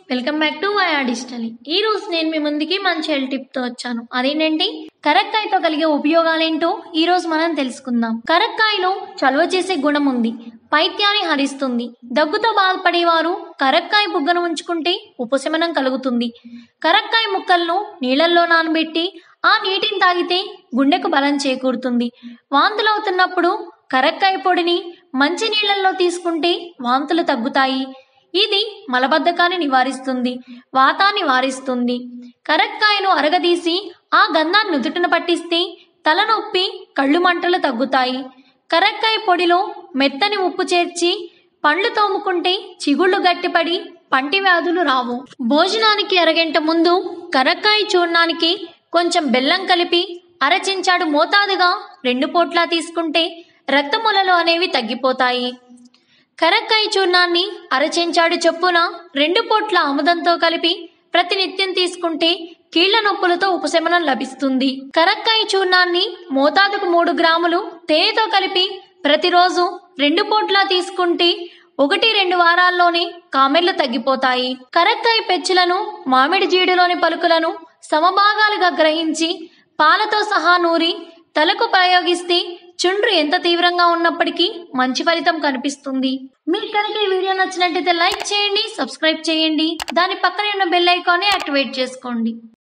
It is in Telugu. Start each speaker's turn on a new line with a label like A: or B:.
A: welcome back to via digital ఈ రోజు నేను మీ ముందుకి మంచి హెల్త్ టిప్ తో వచ్చాను అదేంటంటే కరక్కాయతో కలిగే ఉపయోగాలేంటో ఈ రోజు మనం తెలుసుకుందాం కరక్కాయలో చలువ చేసే గుణం ఉంది పైత్యాన్ని హరిస్తుంది దగ్గుతో బాధపడేవారు కరక్కాయ బుగ్గను ఉంచుకుంటే ఉపశమనం కలుగుతుంది కరక్కాయ ముక్కలను నీళ్ళల్లో నానబెట్టి ఆ నీటిని తాగితే గుండెకు బలం చేకూరుతుంది వాంతులు అవుతున్నప్పుడు కరక్కాయ పొడిని మంచి నీళ్ళల్లో తీసుకుంటే వాంతులు తగ్గుతాయి ఇది మలబద్ధకాన్ని నివారిస్తుంది వాతాన్ని వారిస్తుంది కరక్కాయను అరగదీసి ఆ గంధాన్ని నుదుటిన పట్టిస్తే తలనొప్పి కళ్ళు మంటలు తగ్గుతాయి కరక్కాయ పొడిలో మెత్తని ఉప్పు చేర్చి పండ్లు తోముకుంటే చిగుళ్ళు గట్టిపడి పంటి వ్యాధులు రావు భోజనానికి అరగంట ముందు కరక్కాయ చూర్ణానికి కొంచెం బెల్లం కలిపి అరచించాడు మోతాదుగా రెండు పోట్లా తీసుకుంటే రక్తములలు అనేవి తగ్గిపోతాయి కరక్కాయ చూర్ణాన్ని అరచెంచాడు చొప్పున రెండు పొట్ల ఆముదంతో కలిపి ప్రతినిత్యం తీసుకుంటే కీళ్ల నొప్పులతో ఉపశమనం లభిస్తుంది కరక్కాయ చూర్ణాన్ని మోతాదుకు మూడు గ్రాములు తేనెతో కలిపి ప్రతిరోజు రెండు పోట్లా తీసుకుంటే ఒకటి రెండు వారాల్లోనే కామెర్లు తగ్గిపోతాయి కరక్కాయ పెచ్చులను మామిడి జీడిలోని పలుకులను సమభాగాలుగా గ్రహించి పాలతో సహా నూరి తలకు ప్రయోగిస్తే చుండ్రు ఎంత తీవ్రంగా ఉన్నప్పటికీ మంచి ఫలితం కనిపిస్తుంది మీకు కనుక ఈ వీడియో నచ్చినట్టయితే లైక్ చేయండి సబ్స్క్రైబ్ చేయండి దాని పక్కనే ఉన్న బెల్ ఐకాన్ని యాక్టివేట్ చేసుకోండి